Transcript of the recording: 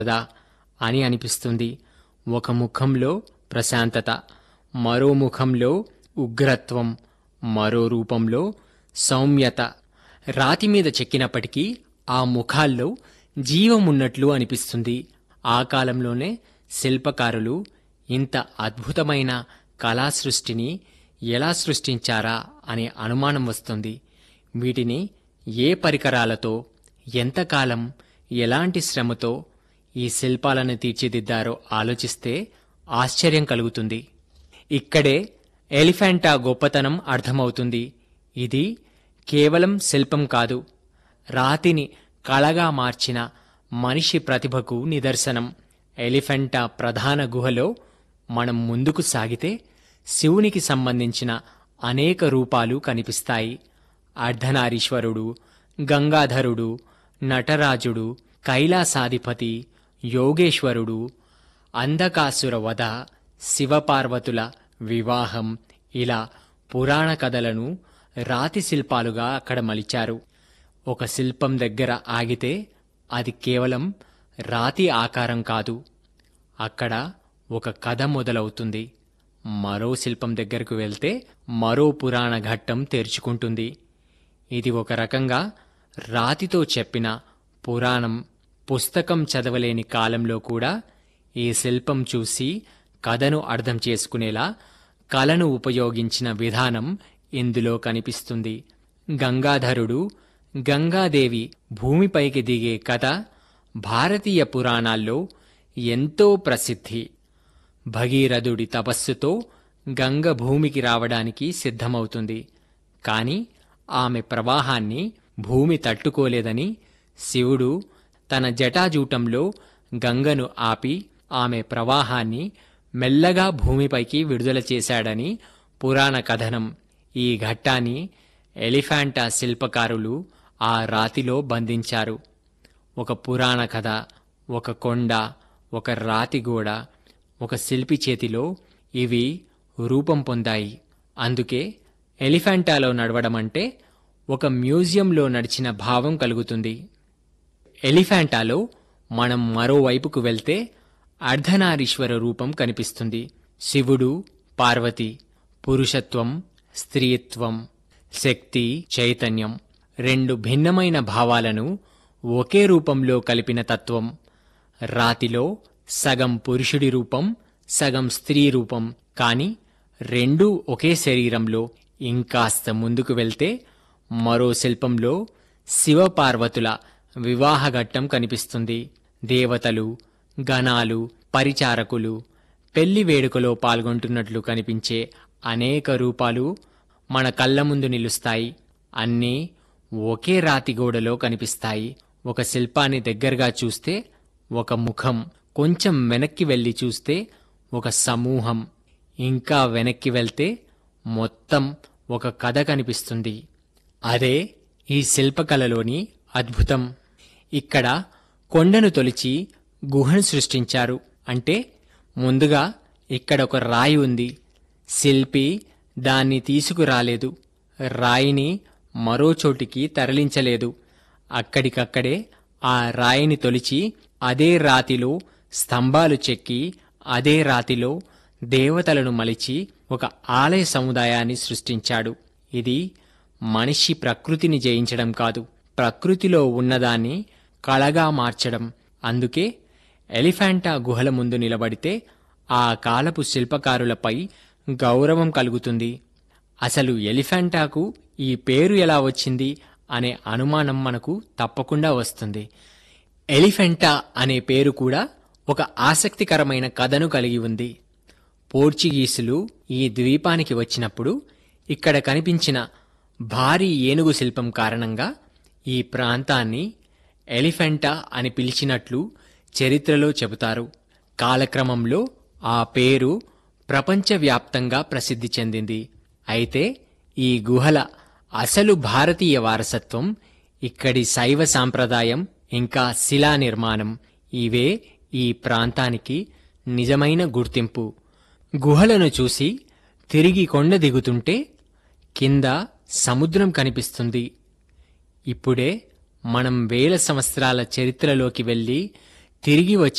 కదా అని అనిపిస్తుంది ఒక ముఖంలో ప్రశాంతత మరో ముఖంలో ఉగ్రత్వం మరో రూపంలో సౌమ్యత రాతి మీద చెక్కినప్పటికీ ఆ ముఖాల్లో జీవం ఉన్నట్లు అనిపిస్తుంది ఆ కాలంలోనే శిల్పకారులు ఇంత అద్భుతమైన కళా సృష్టిని ఎలా సృష్టించారా అనే అనుమానం వస్తుంది వీటిని ఏ పరికరాలతో ఎంతకాలం ఎలాంటి శ్రమతో ఈ శిల్పాలను తీర్చిదిద్దారో ఆలోచిస్తే ఆశ్చర్యం కలుగుతుంది ఇక్కడే ఎలిఫెంటా గొప్పతనం అర్థమవుతుంది ఇది కేవలం శిల్పం కాదు రాతిని కళగా మార్చిన మనిషి ప్రతిభకు నిదర్శనం ఎలిఫెంటా ప్రధాన గుహలో మనం ముందుకు సాగితే శివునికి సంబంధించిన అనేక రూపాలు కనిపిస్తాయి అర్ధనారీశ్వరుడు గంగాధరుడు నటరాజుడు కైలాసాధిపతి యోగేశ్వరుడు అంధకాసుర వధ శివపార్వతుల వివాహం ఇలా పురాణ కథలను రాతి శిల్పాలుగా అక్కడ మలిచారు ఒక శిల్పం దగ్గర ఆగితే అది కేవలం రాతి ఆకారం కాదు అక్కడ ఒక కథ మొదలవుతుంది మరో శిల్పం దగ్గరకు వెళ్తే మరో పురాణ ఘట్టం తెరుచుకుంటుంది ఇది ఒక రకంగా రాతితో చెప్పిన పురాణం పుస్తకం చదవలేని కాలంలో కూడా ఈ శిల్పం చూసి కథను అర్థం చేసుకునేలా కళను ఉపయోగించిన విధానం ఇందులో కనిపిస్తుంది గంగాధరుడు గంగాదేవి భూమిపైకి దిగే కథ భారతీయ పురాణాల్లో ఎంతో ప్రసిద్ధి భగీరథుడి తపస్సుతో గంగ భూమికి రావడానికి సిద్ధమవుతుంది కాని ఆమె ప్రవాహాన్ని భూమి తట్టుకోలేదని శివుడు తన జటాజూటంలో గంగను ఆపి ఆమె ప్రవాహాన్ని మెల్లగా భూమిపైకి విడుదల చేశాడని పురాణ కథనం ఈ ఘట్టాన్ని ఎలిఫాంటా శిల్పకారులు ఆ రాతిలో బంధించారు ఒక పురాణ కథ ఒక కొండ ఒక రాతి గోడ ఒక శిల్పి చేతిలో ఇవి రూపం పొందాయి అందుకే ఎలిఫెంటాలో నడవడం అంటే ఒక మ్యూజియంలో నడిచిన భావం కలుగుతుంది ఎలిఫెంటాలో మనం మరోవైపుకు వెళ్తే అర్ధనారీశ్వర రూపం కనిపిస్తుంది శివుడు పార్వతి పురుషత్వం స్త్రీత్వం శక్తి చైతన్యం రెండు భిన్నమైన భావాలను ఒకే రూపంలో కలిపిన తత్వం రాతిలో సగం పురుషుడి రూపం సగం స్త్రీ రూపం కాని రెండూ ఒకే శరీరంలో ఇంకాస్త ముందుకు వెళ్తే మరో శిల్పంలో శివపార్వతుల వివాహఘట్టం కనిపిస్తుంది దేవతలు గణాలు పరిచారకులు పెళ్లి వేడుకలో పాల్గొంటున్నట్లు కనిపించే అనేక రూపాలు మన కళ్ళ ముందు నిలుస్తాయి అన్నీ ఒకే రాతి గోడలో కనిపిస్తాయి ఒక శిల్పాన్ని దగ్గరగా చూస్తే ఒక ముఖం కొంచెం వెనక్కి వెళ్ళి చూస్తే ఒక సమూహం ఇంకా వెనక్కి వెళ్తే మొత్తం ఒక కథ కనిపిస్తుంది అదే ఈ శిల్పకళలోని అద్భుతం ఇక్కడ కొండను తొలిచి గుహను సృష్టించారు అంటే ముందుగా ఇక్కడ ఒక రాయి ఉంది శిల్పి దాన్ని తీసుకురాలేదు రాయిని మరో చోటికి తరలించలేదు అక్కడికక్కడే ఆ రాయిని తొలిచి అదే రాతిలో స్తంభాలు చెక్కి అదే రాతిలో దేవతలను మలిచి ఒక ఆలయ సముదాయాన్ని సృష్టించాడు ఇది మనిషి ప్రకృతిని జయించడం కాదు ప్రకృతిలో ఉన్నదాన్ని కళగా మార్చడం అందుకే ఎలిఫాంటా గుహల ముందు నిలబడితే ఆ కాలపు శిల్పకారులపై గౌరవం కలుగుతుంది అసలు ఎలిఫాంటాకు ఈ పేరు ఎలా వచ్చింది అనే అనుమానం మనకు తప్పకుండా వస్తుంది ఎలిఫెంటా అనే పేరు కూడా ఒక ఆసక్తికరమైన కథను కలిగి ఉంది పోర్చుగీసులు ఈ ద్వీపానికి వచ్చినప్పుడు ఇక్కడ కనిపించిన భారీ ఏనుగు శిల్పం కారణంగా ఈ ప్రాంతాన్ని ఎలిఫెంటా అని పిలిచినట్లు చరిత్రలో చెబుతారు కాలక్రమంలో ఆ పేరు ప్రపంచవ్యాప్తంగా ప్రసిద్ధి చెందింది అయితే ఈ గుహల అసలు భారతీయ వారసత్వం ఇక్కడి శైవ సాంప్రదాయం ఇంకా శిలా నిర్మాణం ఇవే ఈ ప్రాంతానికి నిజమైన గుర్తింపు గుహలను చూసి తిరిగి కొండ దిగుతుంటే కింద సముద్రం కనిపిస్తుంది ఇప్పుడే మనం వేల సంవత్సరాల చరిత్రలోకి వెళ్ళి తిరిగి వచ్చి